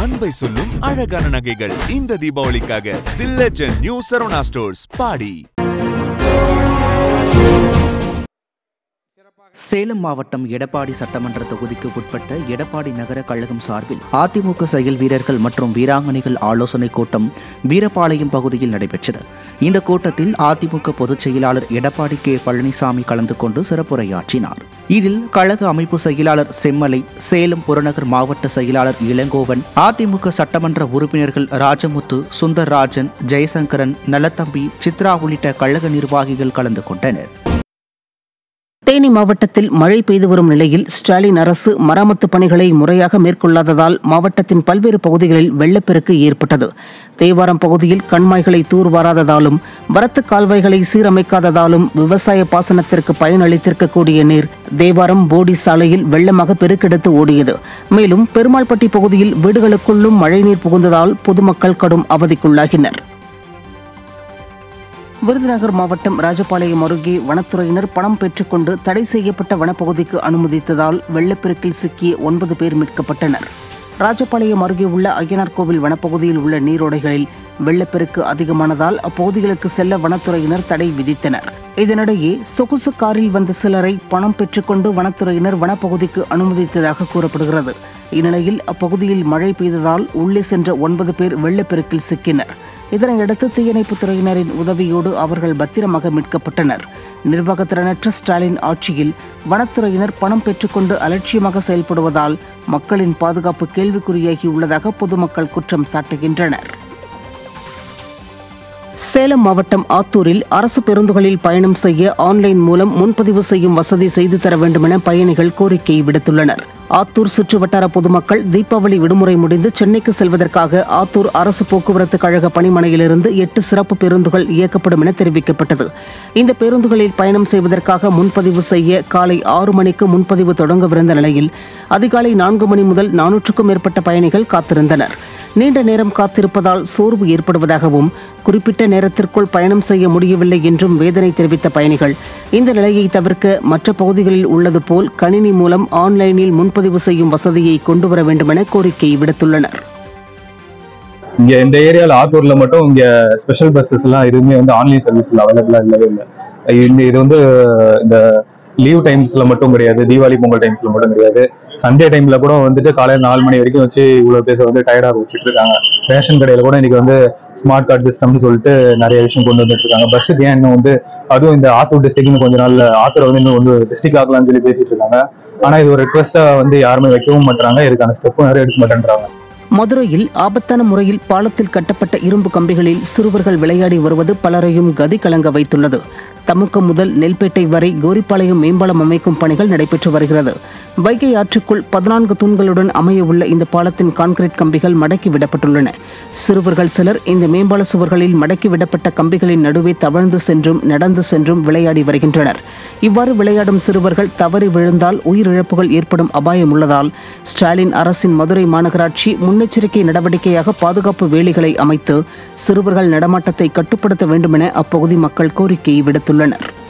அன்பை சொல்லும் அழகான நகைகள் இந்த தீபாவளிக்காக the legend new Saravana stores பாடி சேலம் மாவட்டம் எடப்பாடி சட்டமன்ற தொகுதிக்கு உட்பட்ட எடப்பாடி நகர கழகம் சார்பில் அதிமுக செயல் வீரர்கள் மற்றும் வீராங்கனைகள் ஆலோசனைக் கூட்டம் வீரபாளையம் பகுதியில் நடைபெற்றது இந்த கூட்டத்தில் அதிமுக பொதுச் செயலாளர் எடப்பாடி கே பழனிசாமி கலந்து கொண்டு சிறப்புரையாற்றினார் இதில் கழக அமைப்பு செயலாளர் செம்மலை சேலம் புறநகர் மாவட்ட செயலாளர் இளங்கோவன் அதிமுக சட்டமன்ற உறுப்பினர்கள் ராஜமுத்து சுந்தர்ராஜன் ஜெயசங்கரன் நலத்தம்பி சித்ரா உள்ளிட்ட கழக நிர்வாகிகள் கலந்து கொண்டனர் தேனி மாவட்டத்தில் மழை பெய்து வரும் நிலையில் ஸ்டாலின் அரசு மராமத்து பணிகளை முறையாக மேற்கொள்ளாததால் மாவட்டத்தின் பல்வேறு பகுதிகளில் வெள்ளப்பெருக்கு ஏற்பட்டது தேவாரம் பகுதியில் கண்மாய்களை தூர்வாராததாலும் வரத்து கால்வாய்களை சீரமைக்காததாலும் விவசாய பாசனத்திற்கு பயனளித்திருக்கக்கூடிய நீர் தேவாரம் போடி சாலையில் வெள்ளமாக பெருக்கெடுத்து ஓடியது மேலும் பெருமாள்பட்டி பகுதியில் வீடுகளுக்குள்ளும் மழைநீர் புகுந்ததால் பொதுமக்கள் கடும் அவதிக்குள்ளாகினர் விருதுநகர் மாவட்டம் ராஜபாளையம் அருகே வனத்துறையினர் பணம் பெற்றுக்கொண்டு தடை செய்யப்பட்ட வனப்பகுதிக்கு அனுமதித்ததால் வெள்ளப்பெருக்கில் சிக்கிய ஒன்பது பேர் மீட்கப்பட்டனர் ராஜபாளையம் அருகே உள்ள ஐயனார் கோவில் வனப்பகுதியில் உள்ள நீரோடைகளில் வெள்ளப்பெருக்கு அதிகமானதால் அப்பகுதிகளுக்கு செல்ல வனத்துறையினர் தடை விதித்தனர் இதனிடையே சொகுசு காரில் வந்த சிலரை பணம் பெற்றுக்கொண்டு வனத்துறையினர் வனப்பகுதிக்கு அனுமதித்ததாக கூறப்படுகிறது இந்நிலையில் அப்பகுதியில் மழை பெய்ததால் உள்ளே சென்ற ஒன்பது பேர் வெள்ளப்பெருக்கில் சிக்கினர் இதனையடுத்து தீயணைப்புத் துறையினரின் உதவியோடு அவர்கள் பத்திரமாக மீட்கப்பட்டனர் நிர்வாகத்திறனற்ற ஸ்டாலின் ஆட்சியில் வனத்துறையினர் பணம் பெற்றுக்கொண்டு அலட்சியமாக செயல்படுவதால் மக்களின் பாதுகாப்பு கேள்விக்குறியாகியுள்ளதாக பொதுமக்கள் குற்றம் சாட்டுகின்றனர் சேலம் மாவட்டம் ஆத்தூரில் அரசு பேருந்துகளில் பயணம் செய்ய ஆன்லைன் மூலம் முன்பதிவு செய்யும் வசதி செய்து தர வேண்டுமென பயணிகள் கோரிக்கை விடுத்துள்ளனர் ஆத்தூர் சுற்றுவட்டார பொதுமக்கள் தீபாவளி விடுமுறை முடிந்து சென்னைக்கு செல்வதற்காக ஆத்தூர் அரசு போக்குவரத்து கழக பணிமனையிலிருந்து எட்டு சிறப்பு பேருந்துகள் இயக்கப்படும் என தெரிவிக்கப்பட்டது இந்த பேருந்துகளில் பயணம் செய்வதற்காக முன்பதிவு செய்ய காலை ஆறு மணிக்கு முன்பதிவு தொடங்கவிருந்த நிலையில் அதிகாலை நான்கு மணி முதல் நானூற்றுக்கும் மேற்பட்ட பயணிகள் காத்திருந்தனர் நீண்ட நேரம் காத்திருப்பதால் சோர்வு ஏற்படுவதாகவும் குறிப்பிட்ட நேரத்திற்குள் பயணம் செய்ய முடியவில்லை என்றும் வேதனை தெரிவித்த பயணிகள் இந்த நிலையை தவிர்க்க மற்ற பகுதிகளில் உள்ளது போல் கணினி மூலம் ஆன்லைனில் முன்பதிவு செய்யும் வசதியை கொண்டுவர வேண்டுமென கோரிக்கை விடுத்துள்ளனர் இங்க இந்த ஏரியால ஆத்தூர்ல மட்டும் இங்க ஸ்பெஷல் பஸ்ஸஸ் எல்லாம் எதுவுமே வந்து ஆன்லைன் சர்வீஸ்ல அவைலபிளா இல்லவே இல்லை இந்த இது வந்து இந்த லீவ் டைம்ஸ்ல மட்டும் கிடையாது தீபாவளி பொங்கல் டைம்ஸ்ல மட்டும் கிடையாது சண்டே டைம்ல கூட வந்துட்டு காலையில நாலு மணி வரைக்கும் வச்சு இவ்வளவு பேர் வந்து டயர்டாக வச்சுட்டு இருக்காங்க ரேஷன் கடையில கூட இன்னைக்கு வந்து ஸ்மார்ட் கார்டு சிஸ்டம்னு சொல்லிட்டு நிறைய விஷயம் கொண்டு வந்துட்டு இருக்காங்க பஸ்ஸுக்கு ஏன் இன்னும் வந்து அதுவும் இந்த ஆத்தூர் டிஸ்ட்ரிக்ட்னு கொஞ்ச நாள்ல ஆத்தூரை வந்து இன்னும் வந்து டிஸ்ட்ரிக்ட் ஆக்கலாம்னு சொல்லி பேசிட்டு இருக்காங்க ஆனா இது ஒரு ரிக்வஸ்டா வந்து யாருமே வைக்கவும் மாட்டாங்க இதுக்கான ஸ்டெப்பும் யாரும் எடுக்க மாட்டேன்றாங்க மதுரையில் ஆபத்தான முறையில் பாலத்தில் கட்டப்பட்ட இரும்பு கம்பிகளில் சிறுவர்கள் விளையாடி வருவது பலரையும் கதி கலங்க வைத்துள்ளது தமுக்கம் முதல் நெல்பேட்டை வரை கோரிப்பாளையம் மேம்பாலம் அமைக்கும் பணிகள் நடைபெற்று வருகிறது வைகை ஆற்றுக்குள் பதினான்கு தூண்களுடன் அமைய உள்ள இந்த பாலத்தின் கான்கிரீட் கம்பிகள் மடக்கி விடப்பட்டுள்ளன சிறுவர்கள் சிலர் இந்த மேம்பால சுவர்களில் மடக்கி விடப்பட்ட கம்பிகளின் நடுவே தவழ்ந்து சென்றும் நடந்து சென்றும் விளையாடி வருகின்றனர் இவ்வாறு விளையாடும் சிறுவர்கள் தவறி விழுந்தால் உயிரிழப்புகள் ஏற்படும் அபாயம் உள்ளதால் ஸ்டாலின் அரசின் மதுரை மாநகராட்சி முன்னெச்சரிக்கை நடவடிக்கையாக பாதுகாப்பு வேலிகளை அமைத்து சிறுவர்கள் நடமாட்டத்தை கட்டுப்படுத்த வேண்டுமென அப்பகுதி மக்கள் கோரிக்கை விடுத்துள்ளனர்